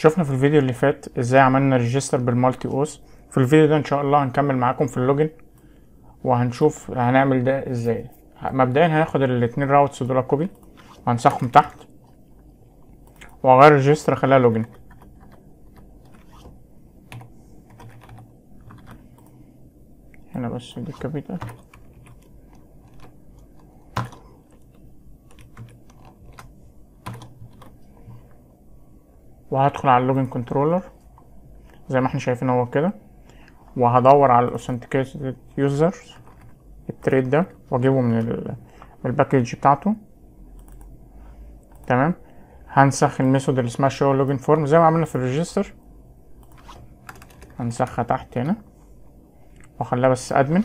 شفنا في الفيديو اللي فات ازاي عملنا ريجستر بالمالتي اوس في الفيديو ده ان شاء الله هنكمل معاكم في اللوجن وهنشوف هنعمل ده ازاي مبدئيا هناخد الاتنين راوتس دول كوبي وهنسحهم تحت واغير ريجستر اخليها لوجن هنا بس دي الكابيتال وهدخل على اللوجن كنترولر زي ما احنا شايفين هو كده وهدور على الاوثنتيكيتد يوزرز التريد ده واجيبه من ال من الباكج بتاعته تمام هنسخ الميثود اللي اسمها شو لوجن فورم زي ما عملنا في الريجستر هنسخها تحت هنا واخليها بس ادمن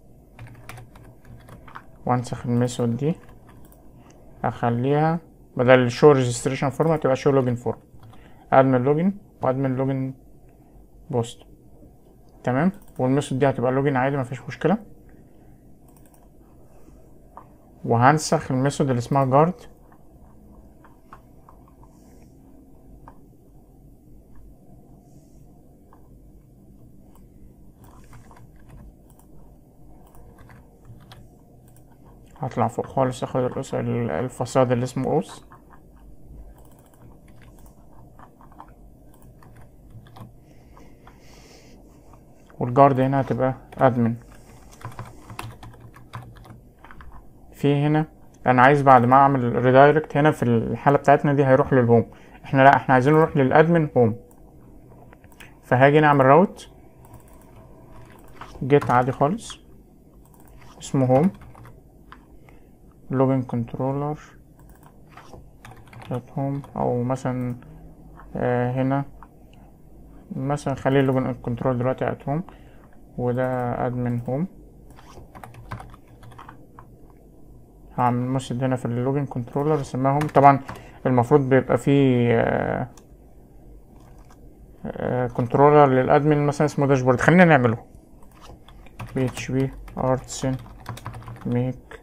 وانسخ الميثود دي اخليها بدل شو ريجستريشن فورم هتبقى شو لوجن فورم ادمن لوجن وادمن لوجن بوست تمام والميثود دي هتبقى لوجن عادي مفيش مشكله وهنسخ الميثود اللي اسمها جارد هطلع فوق خالص اخد الأس الفصاد اللي اسمه اوس والجارد هنا هتبقى ادمن في هنا انا عايز بعد ما اعمل ريدايركت هنا في الحاله بتاعتنا دي هيروح للهوم احنا لا احنا عايزين نروح للادمن هوم فهاجي نعمل راوت جيت عادي خالص اسمه هوم لوجن كنترولر هوم او مثلا آه هنا مثلا خليه لوجن كنترول دلوقتي ات هوم وده ادمن هوم هعمل مسد هنا في اللوجن كنترولر اسمها هوم طبعا المفروض بيبقى فيه آه آه كنترولر للادمن مثلا اسمه داشبورد خلينا نعمله بي اتش بي ارتسن ميك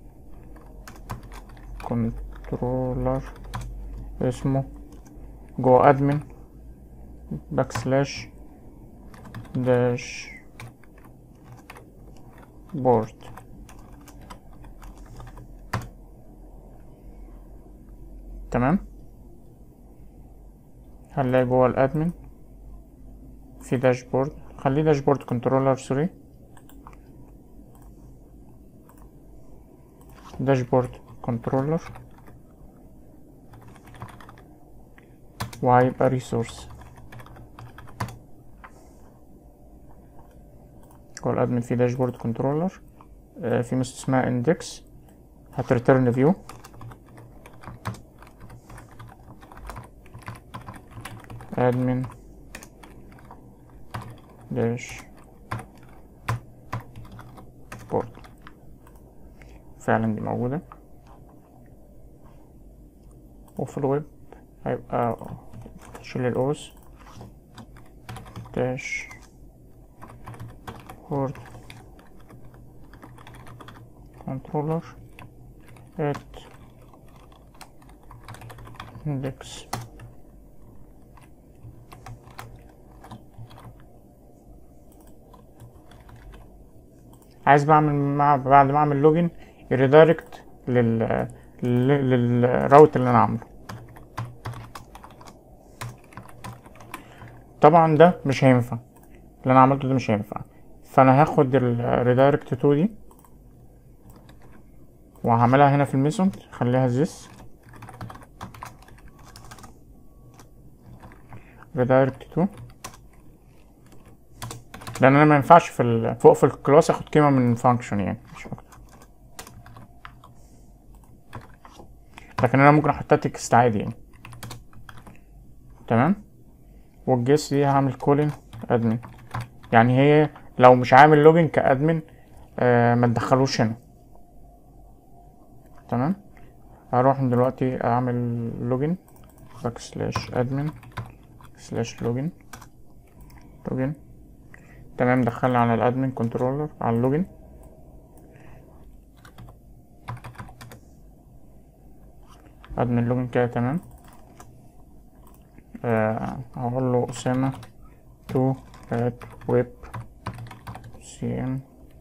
كنترولر اسمه جوه ادمن باك سلاش داش بورد تمام هنلاقي جوه الادمن في داشبورد خليه داشبورد كنترولر سوري داشبورد كنترولر وهيبقى ريسورس جوه الادمن في داشبورد كنترولر في ميثود اسمها اندكس هتريترن فيو admin dash board فعلا دي موجودة وفي الويب هيبقى شيل الأوس داش بورد controller at index عايز بعمل مع بعد ما اعمل لوجن يريدايركت لل لل- للراوت اللي انا عامله طبعا ده مش هينفع اللي انا عملته ده مش هينفع فانا هاخد الريدايركت تو دي وهعملها هنا في الميثود خليها زيس ريدايركت تو لان انا ما ينفعش في ال... فوق في الكلاس اخد قيمه من فانكشن يعني مش اكتر لكن انا ممكن احطها تكست عادي يعني تمام والجيس دي هعمل كولين ادمن يعني هي لو مش عامل لوجن كادمن آه ما تدخلوش هنا تمام هروح دلوقتي اعمل لوجن باك سلاش ادمن سلاش لوجن لوجن تمام دخلنا على الادمن كنترولر على اللوجن ادمن لوجن كده تمام آه هقول له اسامة تو at web cn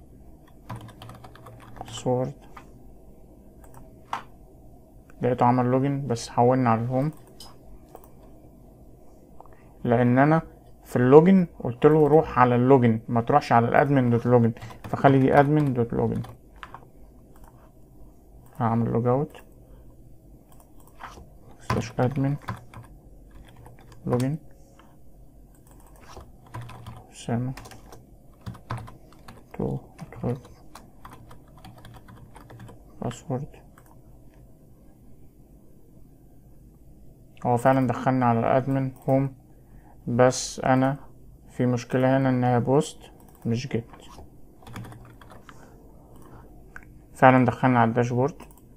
سورد لقيته عمل لوجن بس حولنا على الهوم لان انا في اللوجن قلت له روح على اللوجن ما تروحش على الادمن دوت لوجن فخلي دي ادمن دوت لوجن هعمل لوج اوت سلاش ادمن لوجن اسامة تو ادخل باسورد هو فعلا دخلني على الادمن هوم بس انا في مشكلة هنا انها بوست مش جيت فعلا دخلنا على الداشبورد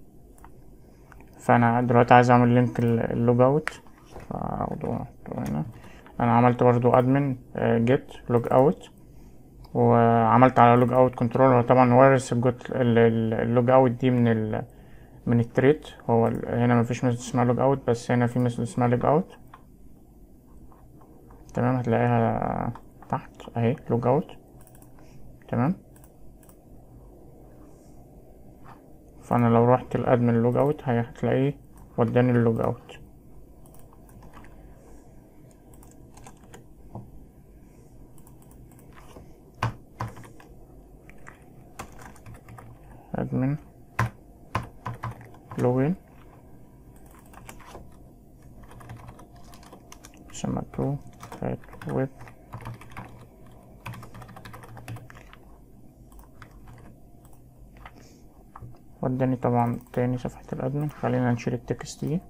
فانا دلوقتي عايز اعمل لينك اللوج اوت فاخده هنا انا عملت برضو ادمن جيت لوج اوت وعملت على لوج اوت كنترول هو طبعا وارث اللوج اوت دي من ال من التريت هو هنا مفيش ميثود اسمها لوج اوت بس هنا في ميثود اسمها لوج اوت تمام هتلاقيها تحت اهي لوج اوت تمام فانا لو رحت الادمن لوج اوت هتلاقيه وداني اللوج اوت admin login سمته at web وداني طبعا تاني صفحة الادمن خلينا نشيل التكست دي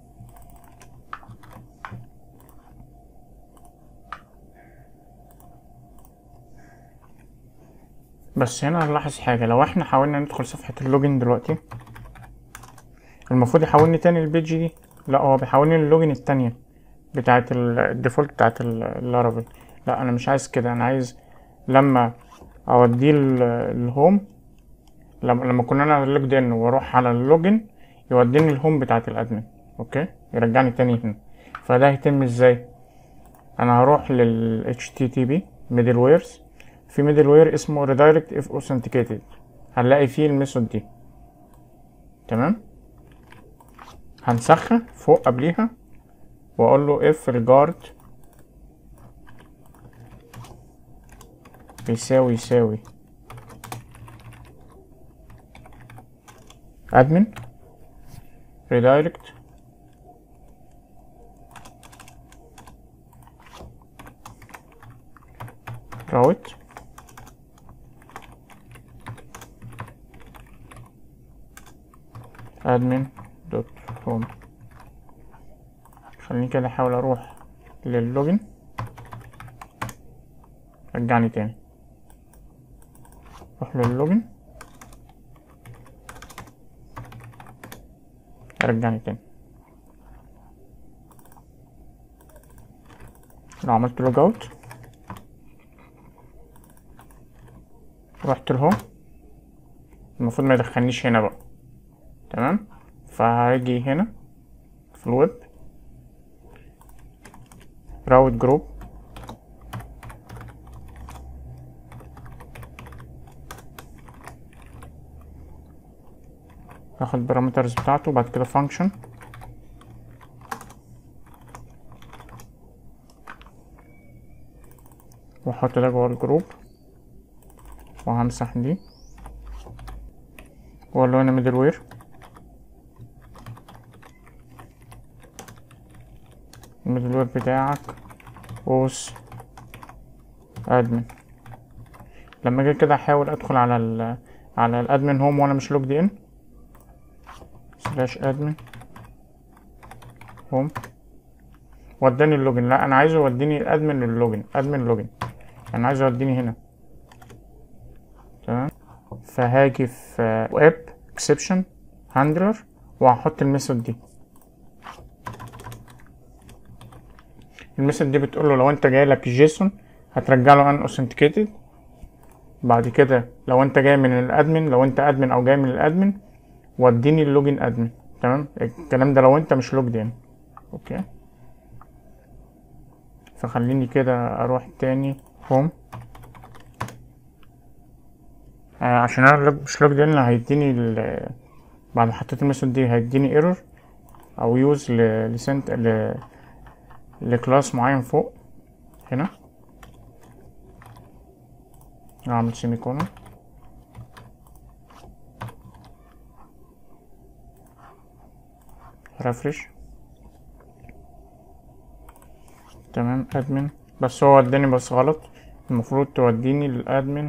بس هنا نلاحظ حاجة لو احنا حاولنا ندخل صفحة اللوجن دلوقتي المفروض يحولني تاني البيج دي لا هو بيحولني اللوجن التانية بتاعت الديفولت بتاعت اللارافيل لا انا مش عايز كده انا عايز لما اوديه الهوم لما لما كنا انا لوجد ان واروح على اللوجن يوديني الهوم بتاعت الادمن اوكي يرجعني تاني هنا فده هيتم ازاي انا هروح لل http middlewares في ميدل وير اسمه redirect if authenticated هنلاقي فيه الميثود دي تمام هنسخن فوق قبليها واقول له if regard بيساوي يساوي admin redirect route admin دوت هوم خليني كده احاول اروح لللوجن رجعني تاني اروح لللوجن رجعني تاني لو عملت لوج اوت رحت لهوم المفروض ما يدخلنيش هنا بقى تمام فهاجي هنا في الويب راوت جروب هاخد البارامترز بتاعته بعد كده فانكشن واحط ده جوه الجروب وهمسح دي واقول له هنا ميدل وير الميدل وير بتاعك اوس ادمن لما اجي كده احاول ادخل على ال على الادمن هوم وانا مش لوجد ان سلاش ادمن هوم وداني اللوجن لا انا عايزه يوديني الادمن للوجن ادمن لوجن انا عايزه يوديني هنا تمام فهاجي في ويب اكسبشن هاندلر وهحط الميثود دي الميثود دي بتقول له لو انت جاي لك جيسون هترجع له ان اوثنتيكيتد بعد كده لو انت جاي من الادمن لو انت ادمن او جاي من الادمن وديني اللوجن ادمن تمام الكلام ده لو انت مش لوجد ان اوكي فخليني كده اروح تاني هوم آه عشان انا لوج- مش لوج لان هيديني ال- بعد ما حطيت الميثود دي هيديني ايرور او يوز لسنت ل لكلاس معين فوق هنا اعمل سيمي كولون ريفرش تمام ادمن بس هو اداني بس غلط المفروض توديني للادمن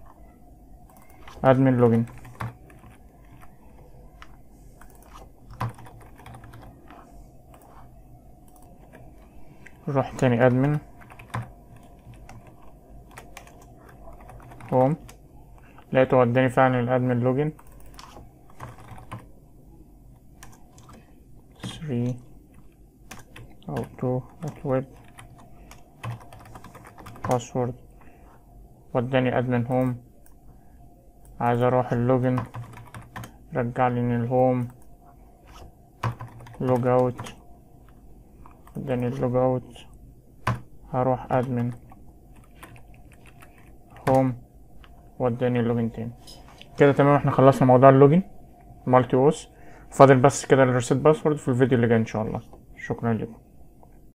ادمن لوجن روح تاني ادمن هوم لقيته وداني فعلا الادمن لوجن 3 او 2 ويب باسورد وداني ادمن هوم عايز اروح اللوجن رجع لي من الهوم لوج اوت اداني اللوج اوت هروح ادمن هوم وداني اللوجن تاني كده تمام احنا خلصنا موضوع اللوجن مالتي اوس فاضل بس كده الريسيت باسورد في الفيديو اللي جاي ان شاء الله شكرا لكم